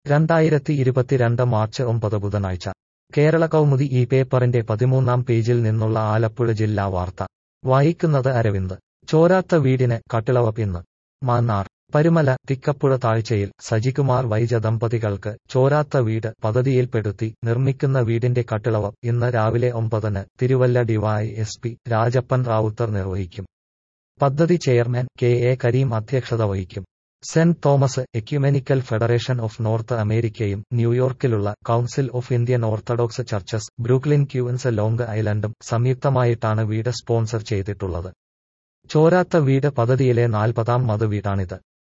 രണ്ടായിരത്തി ഇരുപത്തിരണ്ട് മാർച്ച് ഒമ്പത് ബുധനാഴ്ച കേരള കൗമുദി ഈ പേപ്പറിന്റെ പതിമൂന്നാം പേജിൽ നിന്നുള്ള ആലപ്പുഴ ജില്ലാ വാർത്ത വായിക്കുന്നത് അരവിന്ദ് ചോരാത്ത വീടിന് കട്ടിളവ ഇന്ന് മാന്നാർ പരുമല തിക്കപ്പുഴ താഴ്ചയിൽ സജികുമാർ വൈജ ദമ്പതികൾക്ക് ചോരാത്ത വീട് പദ്ധതിയിൽപ്പെടുത്തി നിർമ്മിക്കുന്ന വീടിന്റെ കട്ടിളവ ഇന്ന് രാവിലെ ഒമ്പതിന് Thiruvalla D Y S P Rajappan Rawther നിർവഹിക്കും പദ്ധതി ചെയർമാൻ കെ എ കരീം അധ്യക്ഷത വഹിക്കും Saint Thomas ecumenical federation of North അമേരിക്കയും ന്യൂയോർക്കിലുള്ള council of Indian Orthodox churches Brooklyn Queens Long ഐലൻഡും സംയുക്തമായിട്ടാണ് വീട് സ്പോൺസർ ചെയ്തിട്ടുള്ളത് ചോരാത്ത വീട് പദ്ധതിയിലെ നാൽപ്പതാം മത് വീടാണിത്